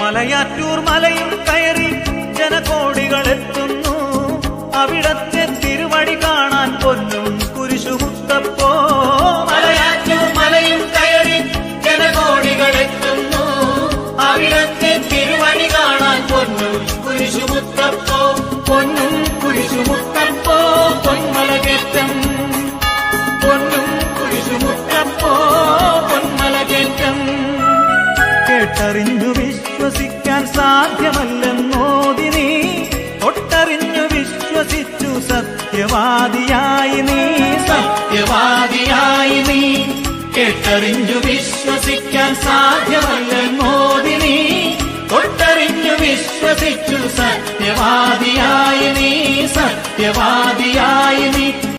മലയാറ്റൂർ മലയും കയറി ജനകോടികൾ എത്തുന്നു അവിടത്തെ തിരുവടി കാണാൻ പൊന്നും കുരിശുമുത്തപ്പോ മലയാറ്റൂർ മലയും കയറി ജനകോടികൾ എത്തുന്നു അവിടത്തെ തിരുവടി കാണാൻ പൊന്നും കുരിശുമുത്തപ്പോ പൊന്നും കുരിശുമുത്തപ്പോ പൊന്മലകേറ്റം പൊന്നും കുരിശുമുത്തപ്പോ പൊന്മലകേറ്റം കേട്ടറിഞ്ഞു വിശ്വസിക്കാൻ സാധ്യമല്ലെന്നോതി നീ ഒട്ടറിഞ്ഞു വിശ്വസിച്ചു സത്യവാദിയായി നീ സത്യവാദിയായി നീ കേട്ടറിഞ്ഞു വിശ്വസിക്കാൻ സാധ്യമല്ലെന്നോതി നീ ഒട്ടറിഞ്ഞു വിശ്വസിച്ചു സത്യവാദിയായി നീ സത്യവാ